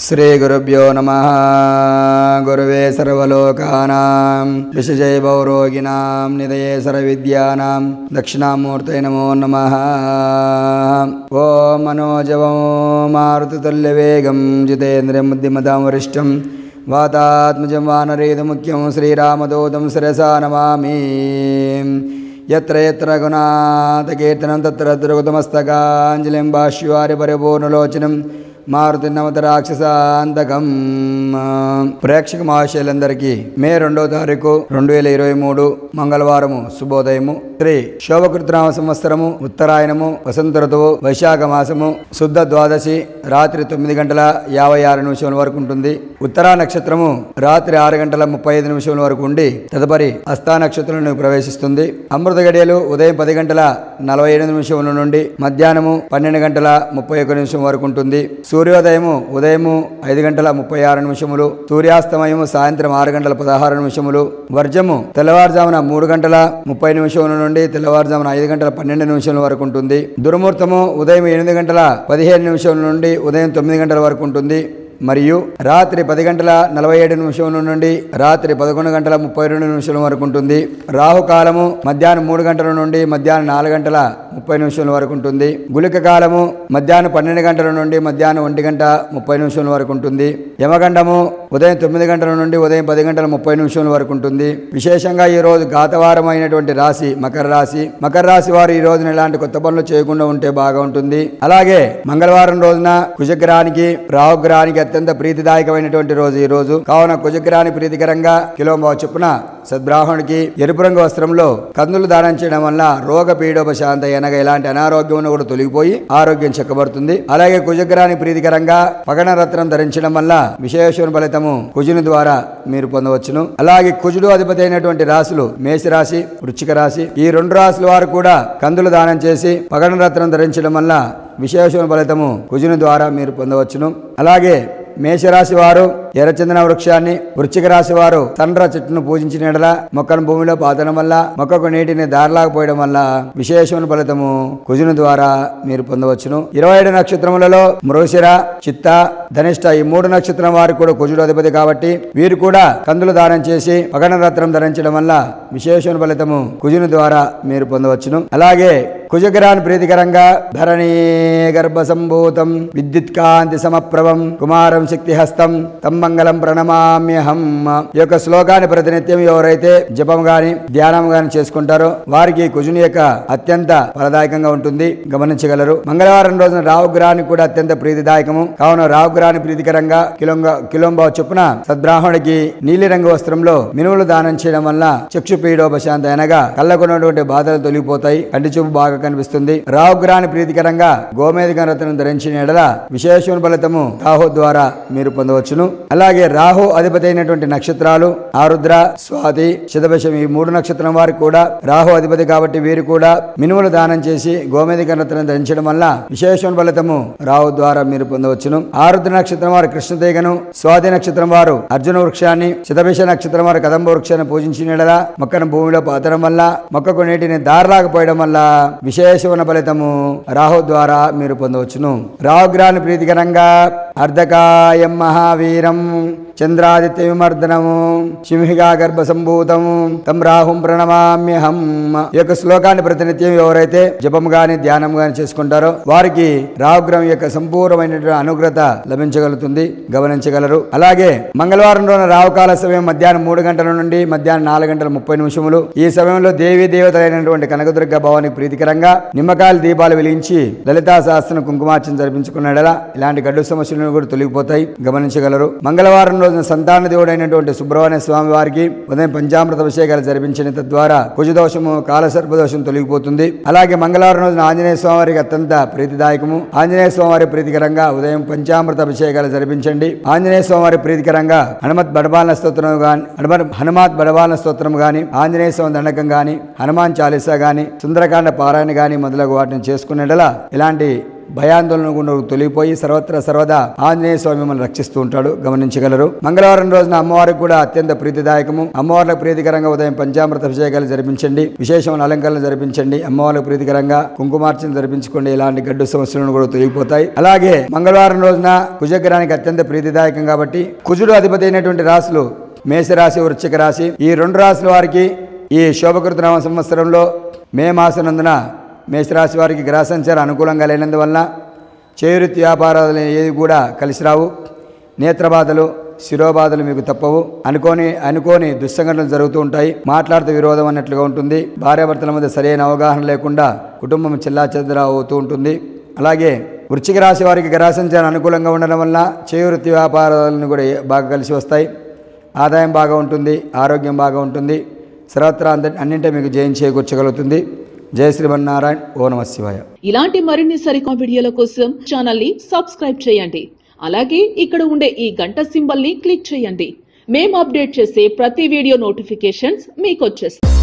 శ్రీగురుభ్యో నమ గురువే సర్వలోకానాం విశజైభవరోగిణాం నిదయే సర్వవిద్యానాం దక్షిణామూర్తయ నమో నమ ఓం మనోజవం మారుతుల్యవేగం జితేంద్రియం బుద్ధిమతాం వరిష్టం వాతాత్మజం వానరేదుముఖ్యం శ్రీరామదూతం శిరసా నమామి యత్ర యత్ర రఘునాథకీర్తనం తత్ర ద్రుగతమస్తకాంజలిం భాష్యవారి పరిపూర్ణలోచనం మారుతి నమత రాక్షసాంతకం ప్రేక్షక మహాశయులందరికీ మే రెండో తారీఖు రెండు వేల ఇరవై మూడు మంగళవారము శుభోదయము శ్రీ శోభకృతనామ సంవత్సరము ఉత్తరాయణము వసంత ఋతువు వైశాఖ మాసము శుద్ధ ద్వాదశి రాత్రి తొమ్మిది గంటల యాభై ఆరు నిమిషముల వరకు ఉంటుంది ఉత్తరా నక్షత్రము రాత్రి ఆరు గంటల ముప్పై ఐదు నిమిషముల వరకు ఉండి తదుపరి హస్తా నక్షత్రంలో ప్రవేశిస్తుంది అమృత గడియలు ఉదయం పది గంటల నలభై ఎనిమిది నిమిషముల నుండి మధ్యాహ్నము పన్నెండు గంటల ముప్పై ఒక్క నిమిషం వరకు ఉంటుంది సూర్యోదయము ఉదయము ఐదు గంటల ముప్పై ఆరు నిమిషములు సూర్యాస్తమయము సాయంత్రం ఆరు గంటల పదహారు నిమిషములు వర్జము తెల్లవారుజామున మూడు గంటల ముప్పై నిమిషముల నుండి తెల్లవారుజామున ఐదు గంటల పన్నెండు నిమిషముల వరకు ఉంటుంది దుర్ముహూర్తము ఉదయం ఎనిమిది గంటల పదిహేను నిమిషముల నుండి ఉదయం తొమ్మిది గంటల వరకు ఉంటుంది మరియు రాత్రి పది గంటల నలభై ఏడు నిమిషముల నుండి రాత్రి పదకొండు గంటల ముప్పై రెండు నిమిషాల వరకు ఉంటుంది రాహుకాలము మధ్యాహ్నం మూడు గంటల నుండి మధ్యాహ్నం నాలుగు గంటల ముప్పై నిమిషాల వరకు ఉంటుంది గుళిక కాలము మధ్యాహ్నం పన్నెండు గంటల నుండి మధ్యాహ్నం ఒంటి గంట ముప్పై నిమిషాల వరకు ఉంటుంది యమగండము ఉదయం తొమ్మిది గంటల నుండి ఉదయం పది గంటల ముప్పై నిమిషాల వరకు ఉంటుంది విశేషంగా ఈ రోజు గాతవారం అయినటువంటి రాశి మకర రాశి మకర రాశి వారు ఈ రోజున ఎలాంటి కొత్త పనులు చేయకుండా ఉంటే బాగా ఉంటుంది అలాగే మంగళవారం రోజున కుజగ్రహానికి రాహుగ్రహానికి అత్యంత ప్రీతిదాయకమైనటువంటి రోజు ఈ రోజు కావున కుజగ్రహాన్ని ప్రీతికరంగా కిలోంబావు చొప్పున సద్బ్రాహ్మణుడికి ఎరుపు రంగు వస్త్రంలో కందులు దానం చేయడం వల్ల రోగ పీడోపశాంత అనగా ఎలాంటి అనారోగ్యం కూడా తొలగిపోయి ఆరోగ్యం చెక్కబడుతుంది అలాగే కుజగ్రహాన్ని ప్రీతికరంగా పగణ రత్నం ధరించడం వల్ల విశేషమైన ఫలితము కుజుని ద్వారా మీరు పొందవచ్చును అలాగే కుజుడు అధిపతి అయినటువంటి రాశులు మేషరాశి వృచ్చిక రాశి ఈ రెండు రాశుల వారు కూడా కందులు దానం చేసి పగణ రత్నం ధరించడం వల్ల విశేషమైన ఫలితము కుజుని ద్వారా మీరు పొందవచ్చును అలాగే మేషరాశి వారు ఎర్రచందన వృక్షాన్ని వృశ్చిక రాశి వారు తండ్ర చెట్టును పూజించిన ఎడల మొక్కను భూమిలో పాతడం వల్ల మొక్కకు నీటిని దారిలాకపోయడం వల్ల విశేషమైన ఫలితము కుజుని ద్వారా మీరు పొందవచ్చును ఇరవై ఏడు నక్షత్రములలో మృగశిర చిత్త ధనిష్ట ఈ మూడు నక్షత్రం వారు కూడా కుజుడు అధిపతి కాబట్టి వీరు కూడా కందులు దానం చేసి పగన రత్నం ధరించడం వల్ల విశేషమైన ఫలితము కుజుని ద్వారా మీరు పొందవచ్చును అలాగే కుజగ్రహాన్ని ప్రీతికరంగా ధరణీ గర్భ సంభూతం విద్యుత్ కాంతి సమప్రభం కుమారం శక్తి హస్తం తం మంగళం ప్రణమామ్యహం ఈ యొక్క శ్లోకాన్ని ప్రతినిత్యం ఎవరైతే జపం గాని ధ్యానం గాని చేసుకుంటారో వారికి కుజుని యొక్క అత్యంత ఫలదాయకంగా ఉంటుంది గమనించగలరు మంగళవారం రోజున రావుగ్రహానికి కూడా అత్యంత ప్రీతిదాయకము కావున రావుగ్రహాన్ని ప్రీతికరంగా కిలోంగ కిలోంబా చొప్పున సద్బ్రాహ్మణుడికి నీలిరంగు వస్త్రంలో మినువులు దానం చేయడం వల్ల చక్షు పీడోపశాంతి అనగా కళ్ళకున్నటువంటి బాధలు తొలగిపోతాయి కంటి చూపు బాగా కనిపిస్తుంది రావుగ్రహాన్ని ప్రీతికరంగా గోమేధిక రత్నం ధరించిన ఎడల విశేషమైన ఫలితము రాహు ద్వారా మీరు పొందవచ్చును అలాగే రాహు అధిపతి అయినటువంటి నక్షత్రాలు ఆరుద్ర స్వాతి శతభశం ఈ మూడు నక్షత్రం వారికి కూడా రాహు అధిపతి కాబట్టి వీరు కూడా మినుములు దానం చేసి గోమేధిక రత్నం ధరించడం వల్ల విశేషమైన ఫలితము రాహు ద్వారా మీరు పొందవచ్చును ఆరుద్ర నక్షత్రం వారు కృష్ణతీగను స్వాతి నక్షత్రం వారు అర్జున వృక్షాన్ని శతభిష నక్షత్రం వారు కదంబ వృక్షాన్ని పూజించిన ఎడల మొక్కను భూమిలో పాతడం వల్ల మొక్కకు నీటిని దారిలాకపోయడం వల్ల విశేషమైన ఫలితము రాహు ద్వారా మీరు పొందవచ్చును రాహుగ్రహాన్ని ప్రీతికరంగా అర్ధకాయం మహావీరం చంద్రాదిత్య విమర్దనము సింహిగా గర్భ సంభూతము తం రాహుం ప్రణమామ్యహం ఈ యొక్క శ్లోకాన్ని ప్రతినిత్యం ఎవరైతే జపం గాని ధ్యానం గాని చేసుకుంటారో వారికి రాహుగ్రహం యొక్క సంపూర్ణమైనటువంటి అనుగ్రత లభించగలుగుతుంది గమనించగలరు అలాగే మంగళవారం రోజున రావుకాల సమయం మధ్యాహ్నం మూడు గంటల నుండి మధ్యాహ్నం నాలుగు గంటల ముప్పై నిమిషములు ఈ సమయంలో దేవీ దేవతలైనటువంటి కనకదుర్గ భవానికి ప్రీతికరంగా నిమ్మకాయల దీపాలు వెలిగించి లలితా శాస్త్రం కుంకుమార్చన జరిపించుకున్నాడలా ఇలాంటి గడ్డు సమస్యలను కూడా తొలగిపోతాయి గమనించగలరు మంగళవారం రోజున సంతాన దేవుడైనటువంటి సుబ్రహ్మణ్య స్వామి వారికి ఉదయం పంచామృత అభిషేకాలు జరిపించిన తద్వారా కుజదోషము కాలసర్పదోషం తొలగిపోతుంది అలాగే మంగళవారం రోజున ఆంజనేయ స్వామి వారికి అత్యంత ప్రీతిదాయకము ఆంజనేయ స్వామి వారి ప్రీతికరంగా ఉదయం పంచామృత అభిషేకాలు జరిపించండి ఆంజనేయ స్వామి వారి ప్రీతికరంగా హనుమత్ బడబాలన స్తోత్రం గాని హనుమత్ హనుమాత్ బడబాలన స్తోత్రం గాని ఆంజనేయ స్వామి దండకం గాని హనుమాన్ చాలీసా గాని సుందరకాండ పారాయణ గాని మొదలగు వాటిని చేసుకునేలా ఇలాంటి భయాందోళన గుండా తొలగిపోయి సర్వత్రా సర్వదా ఆంజనేయ స్వామి మిమ్మల్ని రక్షిస్తూ ఉంటాడు గమనించగలరు మంగళవారం రోజున అమ్మవారికి కూడా అత్యంత ప్రీతిదాయకము అమ్మవార్లకు ప్రీతికరంగా ఉదయం పంచామృత అభిషేకాలు జరిపించండి విశేషమైన అలంకరణలు జరిపించండి అమ్మవార్లకు ప్రీతికరంగా కుంకుమార్చన జరిపించుకోండి ఇలాంటి గడ్డు సమస్యలను కూడా తొలగిపోతాయి అలాగే మంగళవారం రోజున కుజగ్రహానికి అత్యంత ప్రీతిదాయకం కాబట్టి కుజుడు అధిపతి అయినటువంటి రాశులు మేషరాశి వృశ్చిక రాశి ఈ రెండు రాశుల వారికి ఈ శోభకృత నామ సంవత్సరంలో మే మాసనందున మేషరాశి వారికి గ్రహ సంచారం అనుకూలంగా లేనందువలన చేవృత్తి వ్యాపారాలు ఏది కూడా కలిసి రావు నేత్రబాధలు శిరోబాధలు మీకు తప్పవు అనుకోని అనుకోని దుస్సంఘటనలు జరుగుతూ ఉంటాయి మాట్లాడితే విరోధం అన్నట్లుగా ఉంటుంది భార్యాభర్తల మధ్య సరైన అవగాహన లేకుండా కుటుంబం చిల్లా అవుతూ ఉంటుంది అలాగే వృశ్చిక రాశి వారికి గ్రహ సంచారం అనుకూలంగా ఉండడం వల్ల చేవృత్తి వ్యాపారాలను కూడా బాగా కలిసి వస్తాయి ఆదాయం బాగా ఉంటుంది ఆరోగ్యం బాగా ఉంటుంది సర్వత్రా అంద అన్నింటి మీకు జయం చేకూర్చగలుగుతుంది జయ శ్రీమన్నారాయణ ఓ నమ శివాయ ఇలాంటి మరిన్ని సరికొత్త వీడియోల కోసం ఛానల్ ని సబ్స్క్రైబ్ చేయండి అలాగే ఇక్కడ ఉండే ఈ గంట సింబల్ ని క్లిక్ చేయండి మేము అప్డేట్ చేసే ప్రతి వీడియో నోటిఫికేషన్స్ మీకు వచ్చేస్తాయి